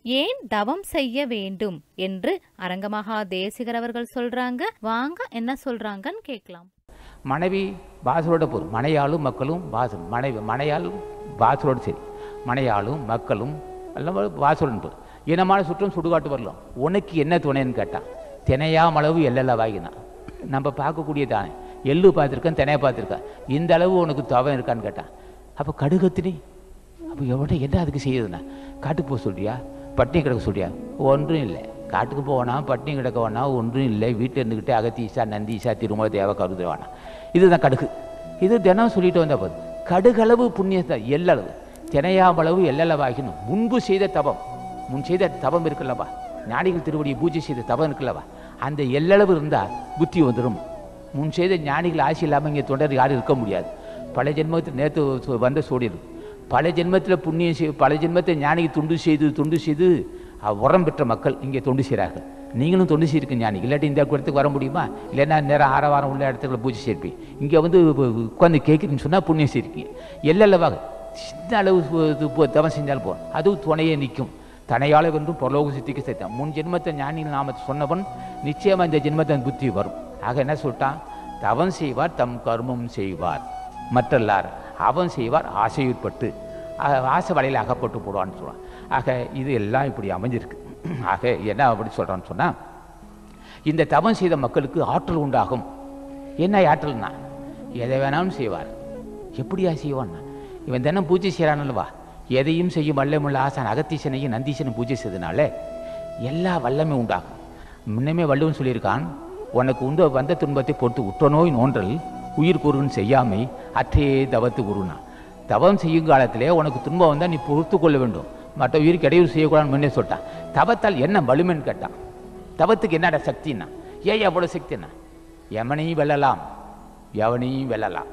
ஏன் தவம் செய்ய வேண்டும் என்று அரங்கமகா தேசிகர் அவர்கள் சொல்றாங்க வாங்க என்ன சொல்றாங்கன்னு கேட்கலாம் மனைவி பாசரோட போதும் மனையாளும் மக்களும் பாசம் மனைவி மனையாளும் பாசரோடு சரி மனையாளும் மக்களும் எல்லாம் பாசரோடு போதும் இனமான சுற்றம் சுடுகாட்டு வரலாம் உனக்கு என்ன துணைன்னு கேட்டான் தினையாம் அளவு எல்லெல்லாம் வாங்கினா நம்ம பார்க்கக்கூடிய தானே எள்ளு பார்த்துருக்கேன் தினையை பார்த்துருக்கேன் இந்த அளவு உனக்கு தவம் இருக்கான்னு கேட்டான் அப்போ கடுகத்தினி அப்போ எவ்வளோ என்ன அதுக்கு செய்யுதுண்ணா காட்டுக்கு போக சொல்றியா பட்டினி கிடக்க சொல்றியா ஒன்றும் இல்லை காட்டுக்கு போனா பட்டினி கிடக்க வேணாம் ஒன்றும் இல்லை வீட்டில் இருந்துக்கிட்டே அகத்தீசா நந்தீசா திருமல தேவ கருது வேணாம் இதுதான் கடுகு இது தினம் சொல்லிட்டு வந்தா போதும் கடுகளவு புண்ணியத்தை எல்லளவு தினையாமளவு எல்லளவாகினும் முன்பு செய்த தபம் முன் செய்த தபம் இருக்குல்லவா ஞானிகள் திருவடியை பூஜை செய்த தபம் இருக்குல்லவா அந்த எல்லளவு இருந்தால் புத்தி வந்துடும் முன் செய்த ஞானிகள் ஆசை இல்லாமல் இங்கே தொண்டர் யாரும் இருக்க முடியாது பல ஜென்மத்தில் நேற்று வந்த சோடியது பல ஜென்மத்தில் புண்ணியம் செய் பல ஜென்மத்தை ஞானிக்கு தொண்டு செய்து தொண்டு செய்து அஹ், உரம் பெற்ற மக்கள் இங்கே தொண்டு செய்கிறார்கள் நீங்களும் தொண்டு செய்திருக்க ஞானி இல்லாட்டி இந்த இடத்துக்கு வர முடியுமா இல்லைன்னா நேரம் ஆரவாரம் உள்ள இடத்துல பூஜை செய்யிருப்பீங்க இங்கே வந்து உட்காந்து கேட்குறீங்கன்னு சொன்னால் புண்ணியம் செய்யிருக்கீங்க எல்லளவாக சின்ன அளவு சு- இது போ- தவம் செஞ்சாலும் போதும் அதுவும் துணையே நிற்கும் தனையாள வென்றும் பரலோக சித்திக்கு சேர்த்தான் முன் ஜென்மத்தை ஞானிகள் நாம சொன்னவன் நிச்சயமாக இந்த ஜென்மத்தை புத்தி வரும் ஆக என்ன சொல்லிட்டான் தவம் செய்வார் தம் கர்மம் செய்வார் மற்றல்லார் அவன் செய்வார் ஆசையுட்பட்டு ஆ- ஆசை வலையில் அகப்பட்டு போடுவான்னு சொல்லுவான் ஆக இது எல்லாம் இப்படி அமைஞ்சிருக்கு ஆக என்ன அப்படி சொல்கிறான்னு சொன்னால் இந்த தவம் செய்த மக்களுக்கு ஆற்றல் உண்டாகும் என்ன ஆற்றல்னா எதை வேணாலும் செய்வார் எப்படியா செய்வான்னா இவன் தினம் பூஜை செய்கிறானல்வா எதையும் செய்யும் வல்லமுள்ள ஆசான் அகத்தீசனையும் நந்தீசனும் பூஜை செய்தனால எல்லா வல்லமே உண்டாகும் முன்னமே வள்ளுவன் சொல்லியிருக்கான் உனக்கு உந்த வந்த துன்பத்தை பொறுத்து உற்ற நோய் நோன்றல் உயிர் கூறுன்னு செய்யாமை அற்றே தவத்து குருனா தவம் செய்யும் காலத்திலே உனக்கு துன்பம் வந்தால் நீ பொறுத்து கொள்ள வேண்டும் மற்ற உயிருக்கு இடையூறு செய்யக்கூடாதுன்னு முன்னே சொல்லிட்டான் தவத்தால் என்ன வலிமைன்னு கேட்டான் தவத்துக்கு என்னடா சக்தின்னா ஏன் எவ்வளோ சக்தின்னா எவனையும் வெல்லலாம் எவனையும் வெல்லலாம்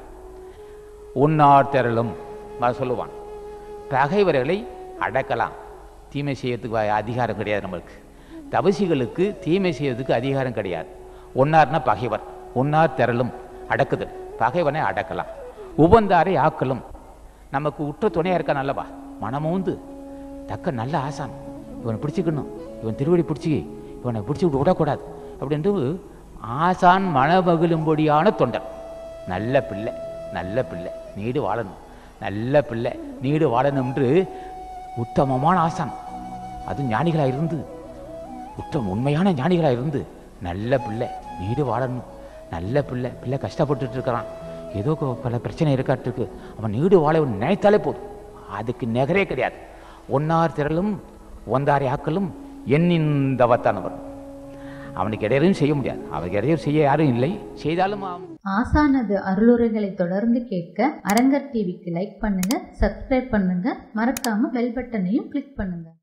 உன்னார் திரளும் ம- சொல்லுவான் பகைவர்களை அடக்கலாம் தீமை செய்யறதுக்கு வ- அதிகாரம் கிடையாது நம்மளுக்கு தவசிகளுக்கு தீமை செய்யறதுக்கு அதிகாரம் கிடையாது ஒன்னார்னா பகைவர் ஒன்னார் திரளும் அடக்குதல் பகைவனை அடக்கலாம் உபந்தாரை ஆக்கலும் நமக்கு உற்ற துணையா இருக்கான் அல்லவா மனமூந்து தக்க நல்ல ஆசான் இவனை பிடிச்சிக்கணும் இவன் திருவடி பிடிச்சி இவனை பிடிச்சி விட்டு விடக்கூடாது அப்படின்ட்டு ஆசான் மனமகிழும்படியான தொண்டர் நல்ல பிள்ளை நல்ல பிள்ளை நீடு வாழணும் நல்ல பிள்ளை நீடு வாழணும்ன்று உத்தமமான ஆசான் அது ஞானிகளாக இருந்து உத்தம உண்மையான ஞானிகளாக இருந்து நல்ல பிள்ளை நீடு வாழணும் நல்ல பிள்ளை பிள்ளை கஷ்டப்பட்டுட்டு இருக்கிறான் ஏதோ கொ- பல பிரச்சனை இருக்காட்டிருக்கு அவன் நீடு வாழ நினைத்தாலே போதும் அதுக்கு நிகரே கிடையாது ஒன்னார் திரளும் ஒந்தாரை ஆக்கலும் எண்ணின் தவத்தானவர் அவனுக்கு இடையிலும் செய்ய முடியாது அவனுக்கு இடையூறு செய்ய யாரும் இல்லை செய்தாலும் அவன் ஆசானது அருளுரைகளை தொடர்ந்து கேட்க அரங்கர் டிவிக்கு லைக் பண்ணுங்க சப்ஸ்கிரைப் பண்ணுங்க மறக்காம பெல் பட்டனையும் கிளிக் பண்ணுங்க